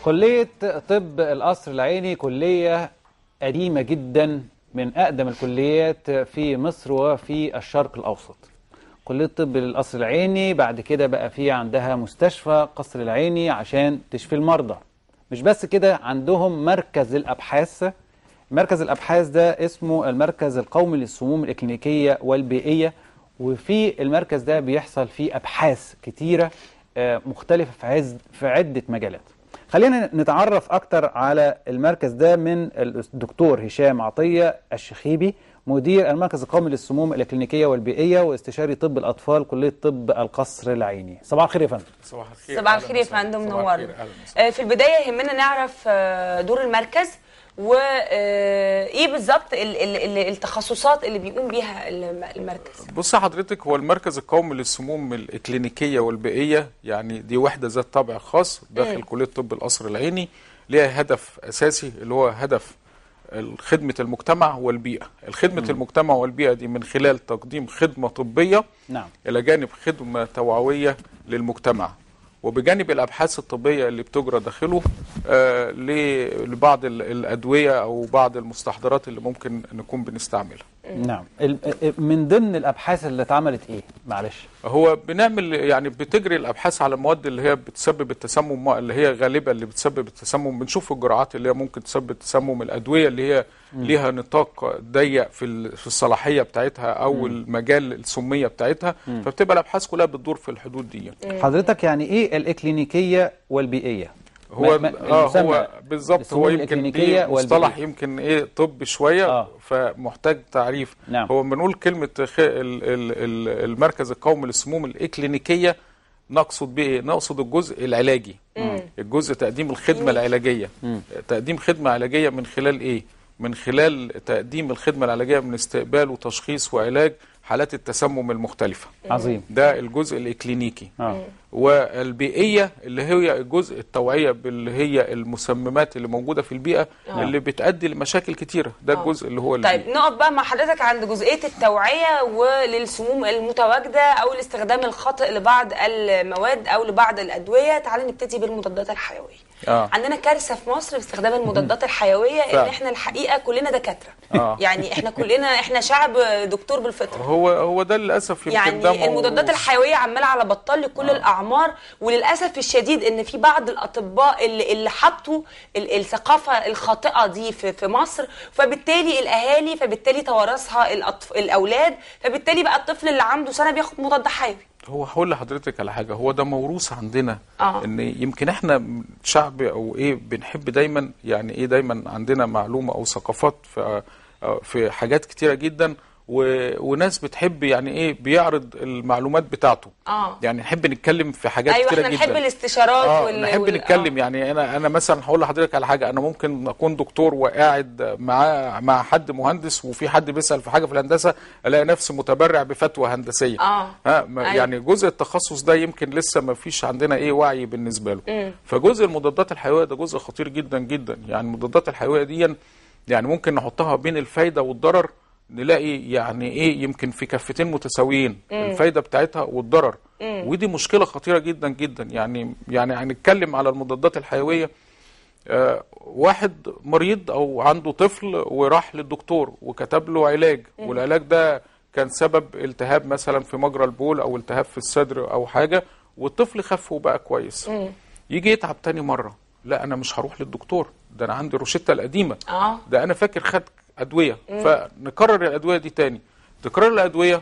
كلية طب القصر العيني كلية قديمة جدا من أقدم الكليات في مصر وفي الشرق الأوسط كلية طب القصر العيني بعد كده بقى في عندها مستشفى قصر العيني عشان تشفي المرضى مش بس كده عندهم مركز الأبحاث مركز الأبحاث ده اسمه المركز القومي للسموم الإكلينيكية والبيئية وفي المركز ده بيحصل فيه أبحاث كتيرة آه، مختلفة في, عز في عدة مجالات خلينا نتعرف أكتر على المركز ده من الدكتور هشام عطية الشخيبي مدير المركز القومي للسموم الإكلينيكية والبيئية واستشاري طب الأطفال كلية طب القصر العيني صباح الخير يا فندم صباح الخير صباح أهلاً الخير يا وسهلاً. فندم صباح نورنا الخير، أهلاً وسهلاً. آه، في البدايه يهمنا نعرف آه، دور المركز وايه بالظبط ال- ال- ال- التخصصات اللي بيقوم بيها الم- المركز بص حضرتك هو المركز القومي للسموم الإكلينيكية والبيئية يعني دي وحدة ذات طابع خاص داخل كلية طب القصر العيني ليها هدف أساسي اللي هو هدف خدمة المجتمع والبيئة الخدمة المجتمع والبيئة دي من خلال تقديم خدمة طبية نعم إلى جانب خدمة توعوية للمجتمع وبجانب الأبحاث الطبية اللي بتجرى داخله آه ل- لبعض ال- الأدوية أو بعض المستحضرات اللي ممكن نكون بنستعملها نعم ال- من ضمن الأبحاث اللي اتعملت إيه معلش هو بنعمل يعني بتجري الابحاث على المواد اللي هي بتسبب التسمم اللي هي غالبا اللي بتسبب التسمم بنشوف الجرعات اللي هي ممكن تسبب التسمم الادويه اللي هي ليها نطاق ضيق في ال- في الصلاحيه بتاعتها او المجال السميه بتاعتها فبتبقى الابحاث كلها بتدور في الحدود دي حضرتك يعني إيه الإكلينيكية والبيئية هو ما- ما- اه المسمى هو بالظبط السموم هو يمكن الإكلينيكية دي مصطلح والبيئية. يمكن ايه طب شويه آه. فمحتاج تعريف نعم. هو بنقول كلمه خ... ال... ال... ال... المركز القومي للسموم الاكلينيكيه نقصد بيه ايه؟ نقصد الجزء العلاجي الجزء تقديم الخدمه العلاجيه تقديم خدمه علاجيه من خلال ايه من خلال تقديم الخدمه العلاجيه من استقبال وتشخيص وعلاج حالات التسمم المختلفه عظيم ده الجزء الاكلينيكي آه. والبيئيه اللي هي الجزء التوعيه باللي هي المسممات اللي موجوده في البيئه اللي بتؤدي لمشاكل كتيره ده الجزء اللي هو طيب البيئي. نقف بقى مع حضرتك عند جزئيه التوعيه وللسموم المتواجده او الاستخدام الخاطئ لبعض المواد او لبعض الادويه تعال نبتدي بالمضادات الحيويه آه. عندنا كارثه في مصر باستخدام المضادات الحيويه ان فعلا. احنا الحقيقه كلنا دكاتره آه. يعني احنا كلنا احنا شعب دكتور بالفطره هو هو ده للاسف يمكن ده يعني المضادات موروث. الحيويه عماله على بطال لكل آه. الاعمار وللاسف الشديد ان في بعض الاطباء اللي, اللي حطوا ال- الثقافه الخاطئه دي في, في مصر فبالتالي الاهالي فبالتالي توارثها الأطف... الاولاد فبالتالي بقى الطفل اللي عنده سنه بياخد مضاد حيوي هو هقول لحضرتك على حاجه هو ده موروث عندنا آه. ان يمكن احنا شعب او ايه بنحب دايما يعني ايه دايما عندنا معلومه او ثقافات في آه، في حاجات كتيره جدا و... وناس بتحب يعني ايه بيعرض المعلومات بتاعته آه. يعني نحب نتكلم في حاجات ايوه كتيره احنا جدا نحب الاستشارات اه وال... نحب وال- نتكلم يعني انا انا مثلا هقول لحضرتك على حاجه انا ممكن اكون دكتور وقاعد مع مع حد مهندس وفي حد بيسال في حاجه في الهندسه الاقي نفسي متبرع بفتوى هندسيه آه. ها ما- أيوة. يعني جزء التخصص ده يمكن لسه ما فيش عندنا ايه وعي بالنسبه له فجزء المضادات الحيويه ده جزء خطير جدا جدا يعني المضادات الحيويه دي يعني ممكن نحطها بين الفايده والضرر نلاقي يعني ايه يمكن في كفتين متساويين الفايده بتاعتها والضرر ودي مشكله خطيره جدا جدا يعني يعني هنتكلم على المضادات الحيويه آه، واحد مريض او عنده طفل وراح للدكتور وكتب له علاج والعلاج ده كان سبب التهاب مثلا في مجرى البول او التهاب في الصدر او حاجه والطفل خف وبقى كويس يجي يتعب تاني مره لا انا مش هروح للدكتور ده انا عندي روشته القديمه اه ده انا فاكر خد ادويه فنكرر الادويه دي تاني تكرار الادويه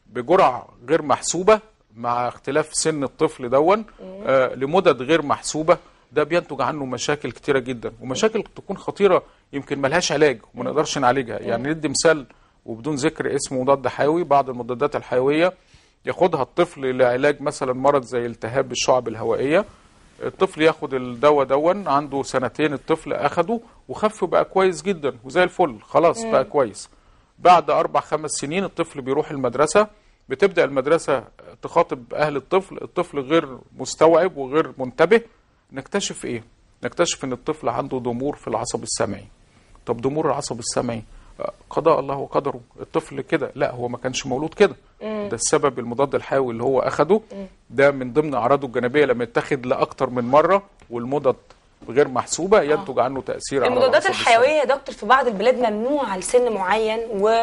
بجرعه غير محسوبه مع اختلاف سن الطفل دون آه لمدد غير محسوبه ده بينتج عنه مشاكل كتيره جدا ومشاكل تكون خطيره يمكن ملهاش علاج وما نقدرش نعالجها يعني ندي مثال وبدون ذكر اسم مضاد حيوي بعض المضادات الحيويه ياخدها الطفل لعلاج مثلا مرض زي التهاب الشعب الهوائيه الطفل ياخد الدواء دون عنده سنتين الطفل اخده وخف بقى كويس جدا وزي الفل خلاص بقى كويس بعد اربع خمس سنين الطفل بيروح المدرسه بتبدا المدرسه تخاطب اهل الطفل الطفل غير مستوعب وغير منتبه نكتشف ايه نكتشف ان الطفل عنده ضمور في العصب السمعي طب ضمور العصب السمعي آه، قضاء الله وقدره الطفل كده لا هو ما كانش مولود كده ده السبب المضاد الحيوي اللي هو اخده ده من ضمن اعراضه الجانبيه لما يتاخد لاكتر من مره والمضاد غير محسوبه ينتج عنه تاثير على المضادات العصب الحيويه يا دكتور في بعض البلاد ممنوعه لسن معين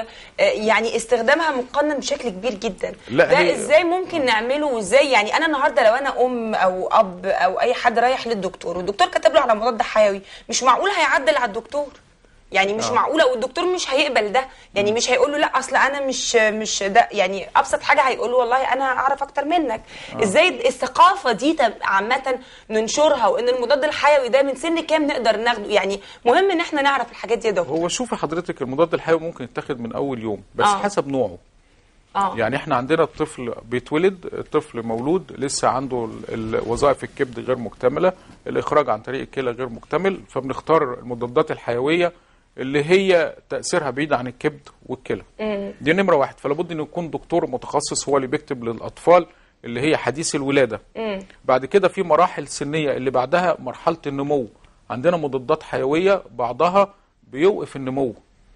ويعني استخدامها مقنن بشكل كبير جدا لا، ده هي- ازاي ممكن نعمله وازاي يعني انا النهارده لو انا ام او اب او اي حد رايح للدكتور والدكتور كتب له على مضاد حيوي مش معقول هيعدل على الدكتور يعني مش آه. معقوله والدكتور مش هيقبل ده يعني مش هيقول له لا اصل انا مش مش ده يعني ابسط حاجه هيقول له والله انا اعرف اكتر منك ازاي الثقافه دي تب- عامه ننشرها وان المضاد الحيوي ده من سن كام نقدر ناخده يعني مهم ان احنا نعرف الحاجات دي يا دكتور هو شوفي حضرتك المضاد الحيوي ممكن يتاخد من اول يوم بس آه. حسب نوعه اه يعني احنا عندنا الطفل بيتولد الطفل مولود لسه عنده ال- ال- وظائف الكبد غير مكتمله الاخراج عن طريق الكلى غير مكتمل فبنختار المضادات الحيويه اللي هي تاثيرها بعيد عن الكبد والكلى دي نمره واحد فلا بد ان يكون دكتور متخصص هو اللي بيكتب للاطفال اللي هي حديث الولاده بعد كده في مراحل سنيه اللي بعدها مرحله النمو عندنا مضادات حيويه بعضها بيوقف النمو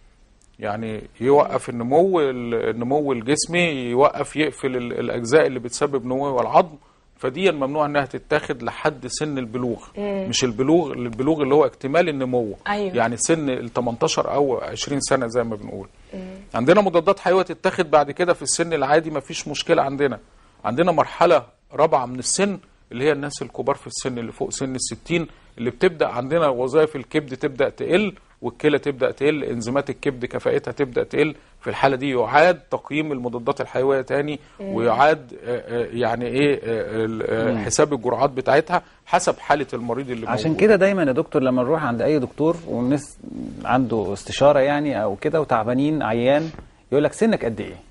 يعني يوقف النمو النمو الجسمي يوقف يقفل ال- الاجزاء اللي بتسبب نمو العظم فدي ممنوع انها تتاخد لحد سن البلوغ مش البلوغ البلوغ اللي هو اكتمال النمو أيوة. يعني سن ال 18 او 20 سنه زي ما بنقول عندنا مضادات حيويه تتاخد بعد كده في السن العادي ما فيش مشكله عندنا عندنا مرحله رابعه من السن اللي هي الناس الكبار في السن اللي فوق سن الستين اللي بتبدا عندنا وظائف الكبد تبدا تقل والكلى تبدا تقل انزيمات الكبد كفاءتها تبدا تقل في الحاله دي يعاد تقييم المضادات الحيويه تاني ويعاد آه، آه، يعني ايه آه، ال- آه، حساب الجرعات بتاعتها حسب حاله المريض اللي عشان موجود. كده دايما يا دكتور لما نروح عند اي دكتور والناس عنده استشاره يعني او كده وتعبانين عيان يقول لك سنك قد ايه؟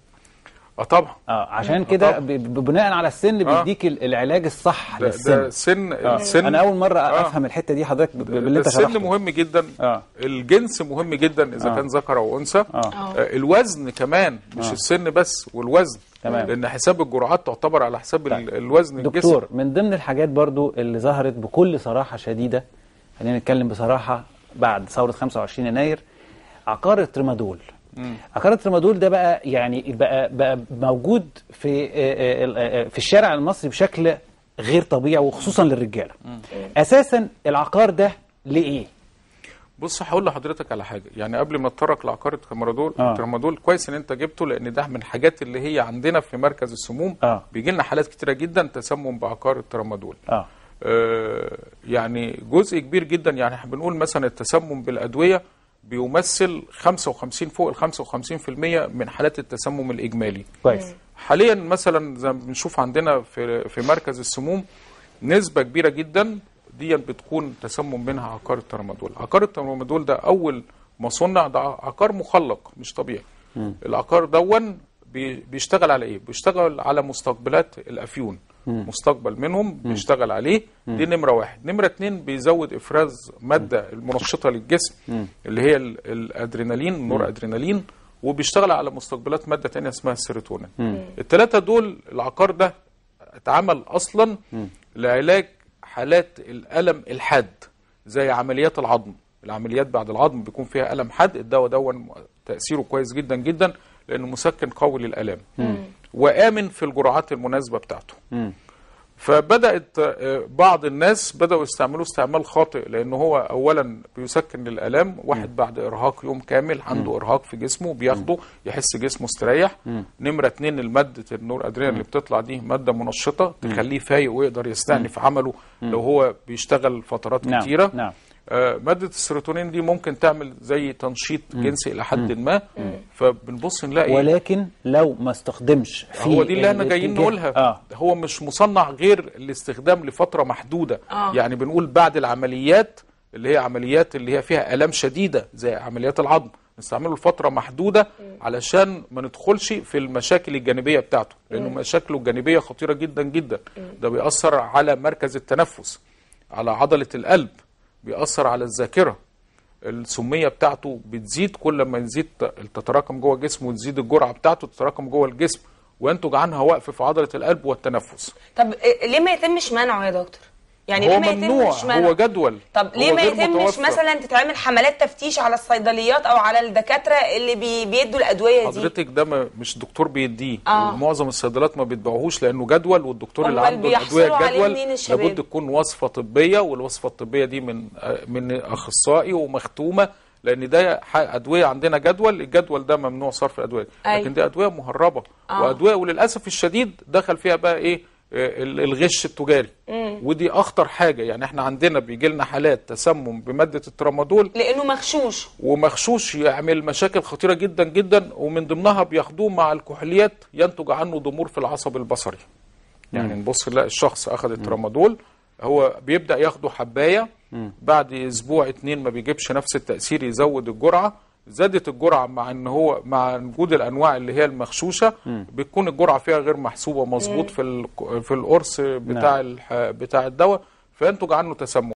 اه طبعا اه عشان كده طبعا. ب- ب- بناء على السن آه. بيديك ال- العلاج الصح ده, للسن ده سن آه. السن انا اول مره آه. افهم الحته دي حضرتك ب- باللي ده انت السن شرحته مهم جدا آه. الجنس مهم جدا اذا آه. كان ذكر او انثى آه. آه. الوزن كمان مش السن بس والوزن تمام. لان حساب الجرعات تعتبر على حساب ال- طيب. الوزن الجسم دكتور من ضمن الحاجات برضو اللي ظهرت بكل صراحة شديدة خلينا نتكلم بصراحة بعد ثورة 25 يناير عقار الترمادول عقار الترمادول ده بقى يعني بقى بقى موجود في آه، آه، آه، في الشارع المصري بشكل غير طبيعي وخصوصا للرجاله اساسا العقار ده لايه بص هقول لحضرتك على حاجه يعني قبل ما نتطرق لعقار الترامادول آه. الترامادول كويس ان انت جبته لان ده من الحاجات اللي هي عندنا في مركز السموم آه. بيجي لنا حالات كتيره جدا تسمم بعقار الترامادول اه آه، يعني جزء كبير جدا يعني احنا بنقول مثلا التسمم بالادويه بيمثل 55 فوق ال 55% من حالات التسمم الاجمالي كويس حاليا مثلا زي ما بنشوف عندنا في في مركز السموم نسبه كبيره جدا دي بتكون تسمم منها عقار الترامادول عقار الترامادول ده اول ما صنع ده عقار مخلق مش طبيعي العقار دون بي- بيشتغل على ايه بيشتغل على مستقبلات الافيون مستقبل منهم بيشتغل عليه دي نمره واحد نمره اتنين بيزود افراز ماده المنشطه للجسم اللي هي ال- الادرينالين النور ادرينالين وبيشتغل على مستقبلات ماده تانية اسمها السيروتونين الثلاثه دول العقار ده اتعمل اصلا لعلاج حالات الالم الحاد زي عمليات العظم العمليات بعد العظم بيكون فيها الم حاد الدواء دون تاثيره كويس جدا جدا لانه مسكن قوي للالام وامن في الجرعات المناسبه بتاعته مم. فبدات آه، بعض الناس بداوا يستعملوه استعمال خاطئ لان هو اولا بيسكن للالام واحد بعد ارهاق يوم كامل عنده ارهاق في جسمه بياخده يحس جسمه استريح نمره اتنين الماده النور ادرينال اللي بتطلع دي ماده منشطه تخليه فايق ويقدر يستأنف عمله لو هو بيشتغل فترات نعم كتيره نعم آه، مادة السيروتونين دي ممكن تعمل زي تنشيط جنسي إلى حد ما فبنبص نلاقي ولكن لو ما استخدمش في هو دي اللي احنا جايين الاتجاه- نقولها اه هو مش مصنع غير الاستخدام لفترة محدودة آه. يعني بنقول بعد العمليات اللي هي عمليات اللي هي فيها آلام شديدة زي عمليات العظم نستعمله لفترة محدودة علشان ما ندخلش في المشاكل الجانبية بتاعته لأنه مشاكله الجانبية خطيرة جدا جدا ده بيأثر على مركز التنفس على عضلة القلب بيأثر على الذاكرة السمية بتاعته بتزيد كل ما يزيد تتراكم جوه الجسم وتزيد الجرعة بتاعته تتراكم جوه الجسم وينتج عنها وقف في عضلة القلب والتنفس طب إيه- ليه ما يتمش منعه يا دكتور يعني ليه هو ما ممنوع يتمش منع؟ هو جدول طب ليه هو ما غير يتمش متوفر. مثلا تتعمل حملات تفتيش على الصيدليات او على الدكاتره اللي بي بيدوا الادويه دي حضرتك ده ما- مش دكتور بيديه آه. ومعظم الصيدليات ما بيتباعوهوش لانه جدول والدكتور اللي أمال عنده بيحصلوا الادويه عليه الجدول منين الشباب؟ لابد تكون وصفه طبيه والوصفه الطبيه دي من من اخصائي ومختومه لان ده ح- ادويه عندنا جدول الجدول ده ممنوع صرف الادويه أيوة. لكن دي ادويه مهربه آه. وادويه وللاسف الشديد دخل فيها بقى ايه آه، ال- الغش التجاري ودي اخطر حاجه يعني احنا عندنا بيجي لنا حالات تسمم بماده الترامادول لانه مغشوش ومغشوش يعمل مشاكل خطيره جدا جدا ومن ضمنها بياخدوه مع الكحوليات ينتج عنه ضمور في العصب البصري يعني نبص نلاقي الشخص اخذ الترامادول هو بيبدا ياخده حبايه بعد اسبوع اتنين ما بيجيبش نفس التاثير يزود الجرعه زادت الجرعه مع ان هو مع وجود الانواع اللي هي المغشوشه بتكون الجرعه فيها غير محسوبه مظبوط في ال- في القرص بتاع الح- بتاع الدواء فينتج عنه تسمم